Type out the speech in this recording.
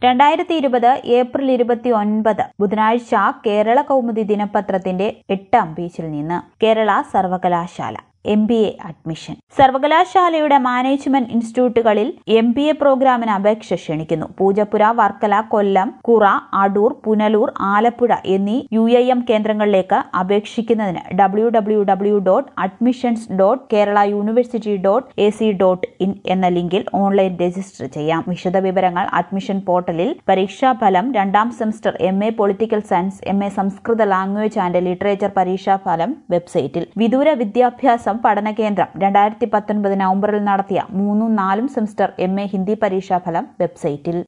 രണ്ടായിരത്തി ഇരുപത് ഏപ്രിൽ ഇരുപത്തി ഒൻപത് ബുധനാഴ്ച കേരള കൗമുദി ദിനപത്രത്തിന്റെ എട്ടാം പേജിൽ നിന്ന് കേരള സർവകലാശാല എം ബി എ അഡ്മിഷൻ സർവകലാശാലയുടെ മാനേജ്മെന്റ് ഇൻസ്റ്റിറ്റ്യൂട്ടുകളിൽ എം ബി എ പ്രോഗ്രാമിന് അപേക്ഷ ക്ഷണിക്കുന്നു പൂജപ്പുര വർക്കല കൊല്ലം കുറ അടൂർ പുനലൂർ ആലപ്പുഴ എന്നീ യു എ എം കേന്ദ്രങ്ങളിലേക്ക് അപേക്ഷിക്കുന്നതിന് W W W dot admissions dot Kerala university dot A C dot in എന്ന ലിങ്കിൽ ഓൺലൈൻ രജിസ്റ്റർ ചെയ്യാം വിശദവിവരങ്ങൾ അഡ്മിഷൻ പോർട്ടലിൽ പരീക്ഷാഫലം രണ്ടാം semester M A political science M A സംസ്കൃത ലാംഗ്വേജ് ആൻഡ് ലിറ്ററേച്ചർ പരീക്ഷാഫലം വെബ്സൈറ്റിൽ വിദൂര വിദ്യാഭ്യാസം പഠന കേന്ദ്രം രണ്ടായിരത്തി പത്തൊൻപത് നവംബറിൽ നടത്തിയ മൂന്നും നാലും സെമസ്റ്റർ എം എ ഹിന്ദി പരീക്ഷാഫലം വെബ്സൈറ്റിൽ